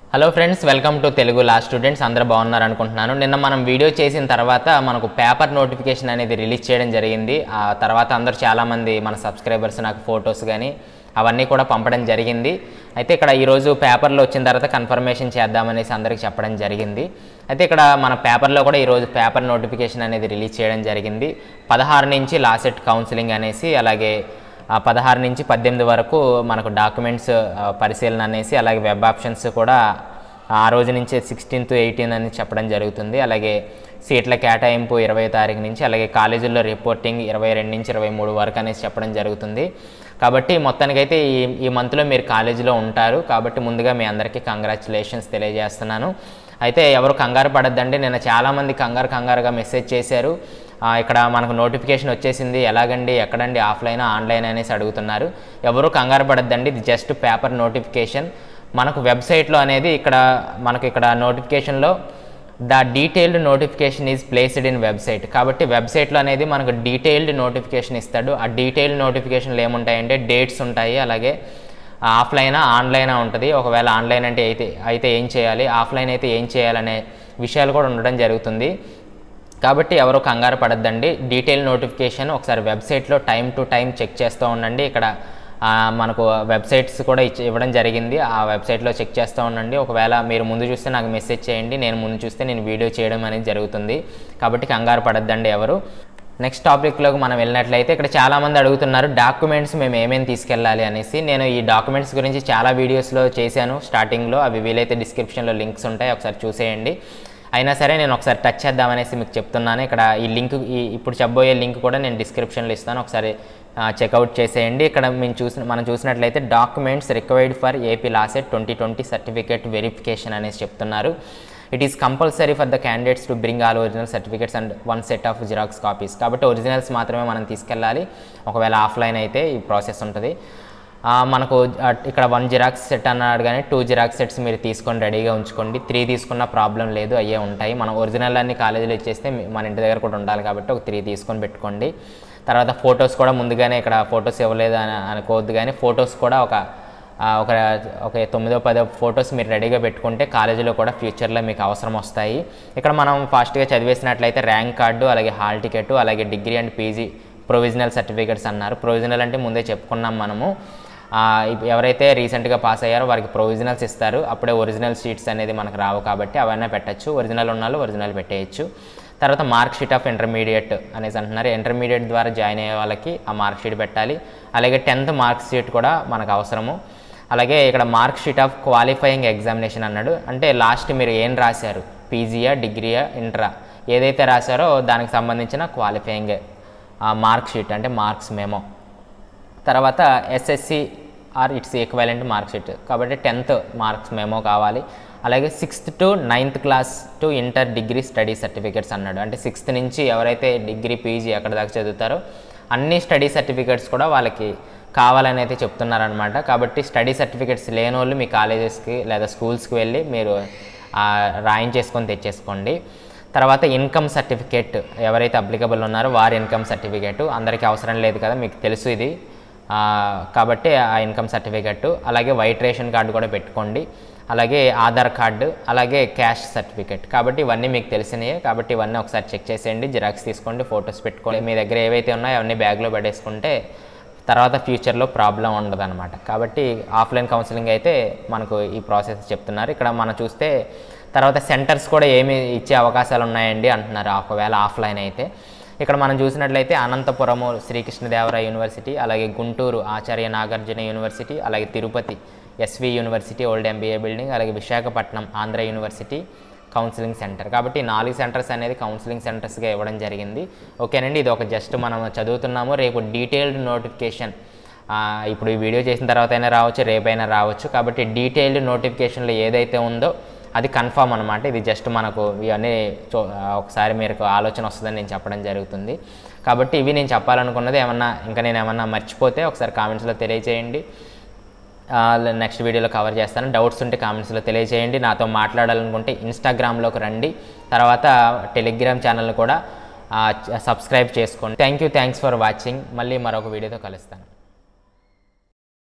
hello friends welcome to Telugu law students అందరూ బాగున్నారు అనుకుంటున్నాను నిన్న మనం వీడియో చేసిన తర్వాత మనకు పేపర్ నోటిఫికేషన్ అనేది రిలీజ్ చేయడం జరిగింది ఆ తర్వాత అందరూ చాలామంది మన సబ్స్క్రైబర్స్ నాకు ఫొటోస్ కానీ అవన్నీ కూడా పంపడం జరిగింది అయితే ఇక్కడ ఈరోజు పేపర్లో వచ్చిన తర్వాత కన్ఫర్మేషన్ చేద్దామనేసి అందరికి చెప్పడం జరిగింది అయితే ఇక్కడ మన పేపర్లో కూడా ఈరోజు పేపర్ నోటిఫికేషన్ అనేది రిలీజ్ చేయడం జరిగింది పదహారు నుంచి లాసెట్ కౌన్సిలింగ్ అనేసి అలాగే ఆ పదహారు నుంచి పద్దెనిమిది వరకు మనకు డాక్యుమెంట్స్ ఆ, పరిశీలన అనేసి అలాగే వెబ్ ఆప్షన్స్ కూడా ఆ రోజు నుంచి సిక్స్టీన్త్ ఎయిటీన్ అని చెప్పడం జరుగుతుంది అలాగే సీట్ల కేటాయింపు ఇరవై తారీఖు నుంచి అలాగే కాలేజీల్లో రిపోర్టింగ్ ఇరవై రెండు నుంచి ఇరవై మూడు వరకు అనేసి చెప్పడం జరుగుతుంది కాబట్టి మొత్తానికైతే ఈ ఈ మంత్లో మీరు కాలేజీలో ఉంటారు కాబట్టి ముందుగా మీ అందరికీ కంగ్రాచులేషన్స్ తెలియజేస్తున్నాను అయితే ఎవరు కంగారు పడద్దండి నిన్న చాలామంది కంగారు కంగారుగా మెసేజ్ చేశారు ఆ, ఇక్కడ మనకు నోటిఫికేషన్ వచ్చేసింది ఎలాగండి ఎక్కడండి ఆఫ్లైన్ ఆన్లైన్ అనేసి అడుగుతున్నారు ఎవరు కంగారు పడద్దండి ఇది జస్ట్ పేపర్ నోటిఫికేషన్ మనకు వెబ్సైట్లో అనేది ఇక్కడ మనకు ఇక్కడ నోటిఫికేషన్లో the detailed notification is placed in website కాబట్టి వెబ్సైట్లో అనేది మనకు డీటెయిల్డ్ నోటిఫికేషన్ ఇస్తాడు ఆ డీటెయిల్డ్ నోటిఫికేషన్లు ఏముంటాయంటే డేట్స్ ఉంటాయి అలాగే ఆఫ్లైన్ ఆన్లైన్ ఉంటుంది ఒకవేళ ఆన్లైన్ అంటే అయితే అయితే ఏం చేయాలి ఆఫ్లైన్ అయితే ఏం చేయాలనే విషయాలు కూడా ఉండడం జరుగుతుంది కాబట్టి ఎవరు కంగారు పడద్దండి డీటెయిల్ నోటిఫికేషన్ ఒకసారి వెబ్సైట్లో టైం టు టైం చెక్ చేస్తూ ఉండండి ఇక్కడ ఆ, మనకు వెబ్సైట్స్ కూడా ఇచ్చి ఇవ్వడం జరిగింది ఆ వెబ్సైట్లో చెక్ చేస్తూ ఉండండి ఒకవేళ మీరు ముందు చూస్తే నాకు మెసేజ్ చేయండి నేను ముందు చూస్తే నేను వీడియో చేయడం అనేది జరుగుతుంది కాబట్టి కంగారు పడద్దండి ఎవరు నెక్స్ట్ టాపిక్లోకి మనం వెళ్ళినట్లయితే ఇక్కడ చాలామంది అడుగుతున్నారు డాక్యుమెంట్స్ మేము ఏమేమి తీసుకెళ్ళాలి అనేసి నేను ఈ డాక్యుమెంట్స్ గురించి చాలా వీడియోస్లో చేశాను స్టార్టింగ్లో అవి వీలైతే డిస్క్రిప్షన్లో లింక్స్ ఉంటాయి ఒకసారి చూసేయండి అయినా సరే నేను ఒకసారి టచ్ చేద్దామనేసి మీకు చెప్తున్నాను ఇక్కడ ఈ లింక్ ఈ ఇప్పుడు చెప్పబోయే లింక్ కూడా నేను డిస్క్రిప్షన్లో ఇస్తాను ఒకసారి చెక్అవుట్ చేసేయండి ఇక్కడ మేము చూసిన మనం చూసినట్లయితే documents required for AP LAWCET twenty twenty certificate verification అనేసి చెప్తున్నారు it is compulsory for the candidates to bring all original certificates and one set of xerox copies కాబట్టి ఒరిజినల్స్ మాత్రమే మనం తీసుకెళ్ళాలి ఒకవేళ ఆఫ్లైన్ అయితే ఈ ప్రాసెస్ ఉంటుంది ఆ, మనకు ఆ, ఇక్కడ వన్ జిరాక్స్ సెట్ అన్నాడు కానీ టూ జిరాక్స్ సెట్స్ మీరు తీసుకొని రెడీగా ఉంచుకోండి త్రీ తీసుకున్న ప్రాబ్లం లేదు అయ్యే ఉంటాయి మనం ఒరిజినల్ అన్ని కాలేజీలో ఇచ్చేస్తే మీ- మన ఇంటి దగ్గర కూడా ఉండాలి కాబట్టి ఒక త్రీ తీసుకొని పెట్టుకోండి తర్వాత ఫొటోస్ కూడా ముందుగానే ఇక్కడ ఫొటోస్ ఇవ్వలేదు అని అనుకోవద్దు కానీ ఫొటోస్ కూడా ఒక ఆ, ఒక ఒక తొమ్మిదో పదో ఫొటోస్ మీరు రెడీగా పెట్టుకుంటే కాలేజీలో కూడా ఫ్యూచర్లో మీకు అవసరం వస్తాయి ఇక్కడ మనం ఫాస్ట్గా చదివేసినట్లయితే ర్యాంక్ కార్డు అలాగే హాల్ టికెట్ అలాగే degree and PG provisional certificates అన్నారు ప్రొవిజనల్ అంటే ముందే చెప్పుకున్నాం మనము ఆ, ఇప్- ఎవరైతే రీసెంట్గా పాస్ అయ్యారో వారికి ప్రొవిజనల్స్ ఇస్తారు అప్పుడే ఒరిజినల్ షీట్స్ అనేది మనకు రావు కాబట్టి అవన్నీ పెట్టచ్చు ఒరిజినల్ ఉన్న వాళ్ళు ఒరిజినల్ పెట్టేయచ్చు తర్వాత మార్క్ షీట్ ఆఫ్ ఇంటర్మీడియట్ అనేసి అంటున్నారు ఇంటర్మీడియట్ ద్వారా జాయిన్ అయ్యే వాళ్ళకి ఆ మార్క్ షీట్ పెట్టాలి అలాగే టెన్త్ మార్క్ షీట్ కూడా మనకు అవసరము అలాగే ఇక్కడ mark sheet of qualifying examination అన్నాడు అంటే లాస్ట్ మీరు ఏం రాశారు పీజీయా డిగ్రీయా ఇంటరా ఏదైతే రాశారో దానికి సంబంధించిన క్వాలిఫైయింగ్ మార్క్ షీట్ అంటే మార్క్స్ మేమో తర్వాత SSC or it's equivalent mark sheet కాబట్టి టెన్త్ మార్క్స్ మేమో కావాలి అలాగే sixth to ninth class to inter degree study certificates అన్నాడు అంటే సిక్స్త్ నుంచి ఎవరైతే డిగ్రీ పీజీ ఎక్కడ దాకా చదువుతారో అన్ని స్టడీ సర్టిఫికేట్స్ కూడా వాళ్ళకి కావాలని అయితే చెప్తున్నారనమాట కాబట్టి స్టడీ సర్టిఫికేట్స్ లేని వాళ్ళు మీ కాలేజెస్కి లేదా స్కూల్స్కి వెళ్ళి మీరు ఆ, రాయించేసుకొని తెచ్చేసుకోండి తర్వాత ఇన్కమ్ సర్టిఫికేట్ ఎవరైతే అప్లికబుల్ ఉన్నారో వారి ఇన్కమ్ సర్టిఫికేట్ అందరికీ అవసరం లేదు కదా మీకు తెలుసు ఇది ఆ, కాబట్టి ఆ ఇన్కమ్ సర్టిఫికెట్ అలాగే వైట్ రేషన్ కార్డు కూడా పెట్టుకోండి అలాగే ఆధార్ కార్డు అలాగే క్యాష్ సర్టిఫికెట్ కాబట్టి ఇవన్నీ మీకు తెలిసినయే కాబట్టి ఇవన్నీ ఒకసారి చెక్ చేసేయండి జిరాక్స్ తీసుకోండి ఫొటోస్ పెట్టుకోండి మీ దగ్గర ఏవైతే ఉన్నాయో అవన్నీ బ్యాగ్లో పడేసుకుంటే తర్వాత ఫ్యూచర్లో ప్రాబ్లం ఉండదు అనమాట కాబట్టి ఆఫ్లైన్ కౌన్సిలింగ్ అయితే మనకు ఈ ప్రాసెస్ చెప్తున్నారు ఇక్కడ మనం చూస్తే తర్వాత సెంటర్స్ కూడా ఏమి ఇచ్చే అవకాశాలు ఉన్నాయండి అంటున్నారు ఒకవేళ ఆఫ్లైన్ అయితే ఇక్కడ మనం చూసినట్లయితే అనంతపురము శ్రీకృష్ణదేవరాయ యూనివర్సిటీ అలాగే గుంటూరు ఆచార్య నాగార్జున యూనివర్సిటీ అలాగే Tirupati SV university old MBA building అలాగే Visakhapatnam Andhra university counselling centre కాబట్టి ఈ నాలుగు సెంటర్స్ అనేది కౌన్సిలింగ్ సెంటర్స్గా ఇవ్వడం జరిగింది ఓకేనండి ఇది ఒక జస్ట్ మనం చదువుతున్నాము రేపు డీటెయిల్డ్ నోటిఫికేషన్ ఇప్పుడు ఈ వీడియో చేసిన తర్వాత అయినా రావచ్చు రేపైనా రావచ్చు కాబట్టి డీటెయిల్డ్ నోటిఫికేషన్లో ఏదైతే ఉందో అది కన్ఫామ్ అనమాట ఇది జస్ట్ మనకు ఇవన్నీ చూ- ఆ, ఒకసారి మీకు ఆలోచన వస్తుందని నేను చెప్పడం జరుగుతుంది కాబట్టి ఇవి నేను చెప్పాలనుకున్నది ఏమన్నా ఇంకా నేను ఏమన్నా మర్చిపోతే ఒకసారి కామెంట్స్లో తెలియజేయండి నెక్స్ట్ వీడియోలో కవర్ చేస్తాను డౌట్స్ ఉంటే కామెంట్స్లో తెలియజేయండి నాతో మాట్లాడాలనుకుంటే ఇన్స్టాగ్రామ్లోకి రండి తర్వాత టెలిగ్రామ్ ఛానల్ కూడా సబ్స్క్రైబ్ చేసుకోండి thank you thanks for watching మళ్ళీ మరొక వీడియోతో కలుస్తాను